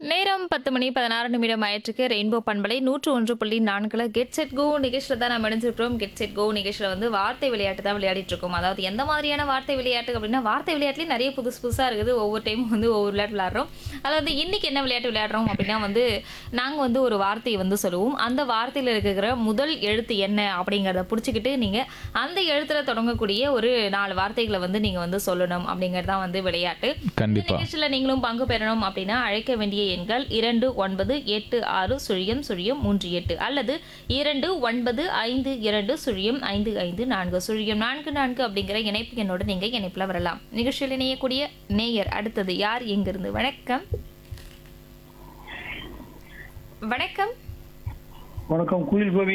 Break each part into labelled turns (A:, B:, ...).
A: நேரம் பத்து மணி பதினாறு நிமிடம் ஆயிற்றுக்கு ரெயின்போ பண்பலை நூற்று ஒன்று புள்ளி நான்குல கெட் செட் கோ நிகழ்ச்சியில் தான் நம்ம இணைஞ்சிருக்கிறோம் கெட் செட் கோ நிகழ்ச்சியில் வந்து வார்த்தை விளையாட்டு தான் விளையாடிட்டு இருக்கோம் அதாவது எந்த மாதிரியான வார்த்தை விளையாட்டு அப்படின்னா வார்த்தை விளையாட்டுலேயும் நிறைய புதுசு புதுசாக இருக்குது ஒவ்வொரு டைமும் வந்து ஒவ்வொரு விளையாட்டு விளையாடுறோம் அதாவது இன்னைக்கு என்ன விளையாட்டு விளையாடுறோம் அப்படின்னா வந்து நாங்கள் வந்து ஒரு வார்த்தையை வந்து சொல்லுவோம் அந்த வார்த்தையில் இருக்கிற முதல் எழுத்து என்ன அப்படிங்கிறத பிடிச்சிக்கிட்டு நீங்கள் அந்த எழுத்துல தொடங்கக்கூடிய ஒரு நாலு வார்த்தைகளை வந்து நீங்கள் வந்து சொல்லணும் அப்படிங்கிறது தான் வந்து விளையாட்டு
B: கண்டிப்பா
A: நிகழ்ச்சியில் நீங்களும் பங்கு பெறணும் அப்படின்னா அழைக்க வேண்டிய எண்கள் இரண்டு ஒன்பது எட்டு ஆறு சுழியம் சுழியம் மூன்று எட்டு அல்லது இரண்டு ஒன்பது ஐந்து இரண்டு சுழியம் ஐந்து ஐந்து நான்கு சுழியம் நான்கு நான்கு அப்படிங்கிற இணைப்பு எண்ணோடு நீங்க இணைப்புல வரலாம் நிகழ்ச்சியில் இணையக்கூடிய நேயர் அடுத்தது யார் எங்கிருந்து வணக்கம் வணக்கம்
C: வணக்கம் குயில் கோபி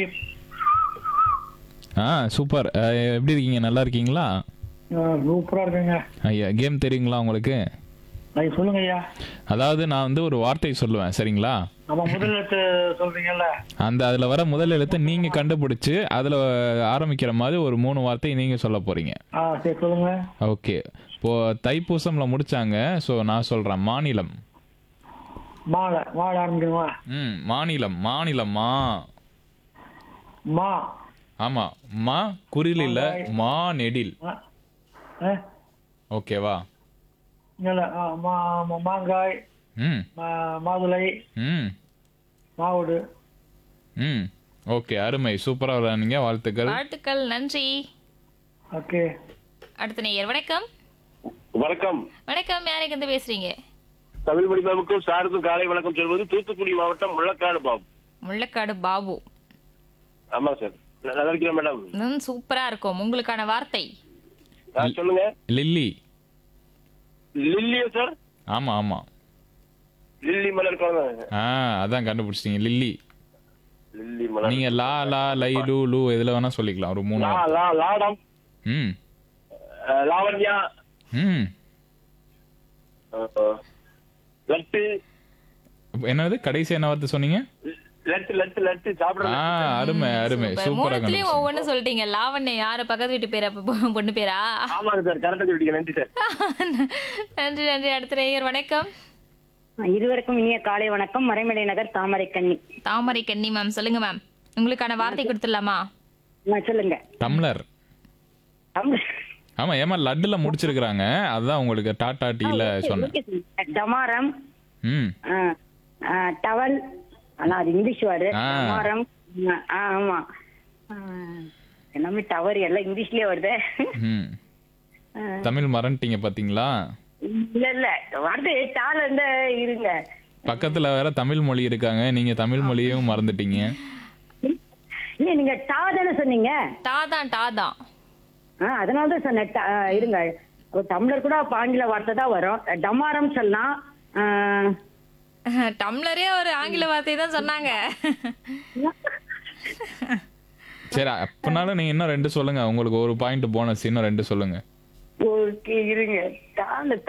B: ஆ சூப்பர் அஹ், எப்படி இருக்கீங்க நல்லா இருக்கீங்களா
C: சூப்பரா இருக்குங்க
B: ஐயா கேம் தெரியுங்களா உங்களுக்கு
C: அது சொல்லுங்க ஐயா
B: அதாவது நான் வந்து ஒரு வார்த்தை சொல்லுவேன் சரிங்களா
C: நம்ம முதல் எழுத்து சொல்றீங்கல்ல
B: அந்த அதில் வர முதல் எழுத்தை நீங்கள் கண்டுபிடிச்சு அதில் ஆரம்பிக்கிற மாதிரி ஒரு மூணு வார்த்தை நீங்கள் சொல்ல போகிறீங்க
C: ஆ சரி சொல்லுங்க
B: ஓகே இப்போது தைப்பூசமில் முடிச்சாங்க ஸோ நான் சொல்கிறேன் மாநிலம்
C: மாலை மாலை ஆரம்பிக்கணுமா
B: ம் மாநிலம் மாநிலம் மா
C: மா
B: ஆமாம் மா குறில் இல்லை மா நெடில்
C: ஆ, ஆ,
B: ஓகேவா
C: இல்ல, ஆ, மா மா- மாங்காய்
B: ம்
C: மா- மாதுளை
B: ம்
C: மாவுடு
B: ம் ஓகே அருமை சூப்பராக விளையாடுங்க வாழ்த்துக்கள்
A: வாழ்த்துக்கள் நன்றி
C: ஓகே
A: அடுத்த நேயர் வணக்கம்
D: வணக்கம்
A: வணக்கம் யாருக்கு இருந்து பேசுறீங்க
D: தமிழ் மொழிபாவுக்கும் சாருக்கும் காலை வணக்கம் சொல்வது தூத்துக்குடி மாவட்டம் முள்ளக்காடு பாபு
A: முள்ளக்காடு பாபு
D: ஆமா சார் ந- நல்லா இருக்கிறேன் மேடம்
A: ம், சூப்பரா இருக்கும் உங்களுக்கான வார்த்தை
D: ஆ, சொல்லுங்க
B: லில்லி
D: லில்லியா சார்
B: ஆமாம் ஆமாம்
D: லில்லி மலர் குழந்தை
B: ஆ அதான் கண்டுபிடிச்சிட்டீங்க லில்லி
D: லில்லி மலர்
B: நீங்கள் லா லா லை லூ லூ எதில் வேணால் சொல்லிக்கலாம் ஒரு மூணு
D: லா லா லாடம்
B: ம்
D: ஆ, லாவண்யா
B: ம்
D: ஆ, லட்டு
B: என்னது கடைசி என்ன வார்த்தை சொன்னீங்க
D: லட்டு லட்டு லட்டு சாப்பிடுறது
B: ஆ அருமை அருமை
A: சூப்பர்.
B: சூப்பராக
A: மூணுத்துலயும்
B: கண்டுபிடிச்சிங்க
A: ஒவ்வொன்னு சொல்லிட்டீங்க லாவண்யா யாரு பக்கத்து வீட்டு பேரா பொ- பொண்ணு பேரா
D: ஆமாங்க சார் கரெக்டா சொல்லிட்டீங்க நன்றி சார்
A: நன்றி நன்றி அடுத்த நேயர் வணக்கம்
E: இருவருக்கும் இனிய காலை வணக்கம் மறைமலை நகர் தாமரை கண்ணி
A: தாமரை கன்னி மேம் சொல்லுங்க மேம் உங்களுக்கான வார்த்தை கொடுத்துடலாமா
E: ஆ, சொல்லுங்க
B: டம்ளர்
E: தமிழ்.
B: ஆமா ஏமா லட்டுல முடிச்சிருக்கிறாங்க அதுதான் உங்களுக்கு டாடா டீல சொன்னேன்
E: ஓகே சார். டமாரம்
B: ம்
E: ஆ, ஆ, டவல் ஆனா அது இங்கிலீஷ் வேர்டு
B: ஆ.
E: டமாரம் ஆ, ஆ, ஆமா ஆ, எல்லாமே டவர் எல்லாம் இங்கிலீஷ்லயே வருது
B: ம் தமிழ் மறந்துட்டீங்க பாத்தீங்களா
E: இல்ல இல்ல வார்த்தை டால இருந்த இருங்க
B: பக்கத்துல வேற தமிழ் மொழி இருக்காங்க நீங்க தமிழ் மொழியையும் மறந்துட்டீங்க
E: இல்ல நீங்க டா தானே சொன்னீங்க
A: டாதான் டாதான்
E: ஆ அதனால தான் சொன்னேன் டா- ஆ, இருங்க ஒரு டம்ளர் கூட அப்ப ஆங்கில வார்த்தை தான் வரும் டமாரம் சொல்லலாம் ஆ,
A: டம்ளரே ஒரு ஆங்கில வார்த்தை தான் சொன்னாங்க
B: சரி அப்பனாலும் நீங்க இன்னும் ரெண்டு சொல்லுங்க உங்களுக்கு ஒரு பாயிண்ட் போனஸ் இன்னும் ரெண்டு சொல்லுங்க
E: ஓகே இருங்க டால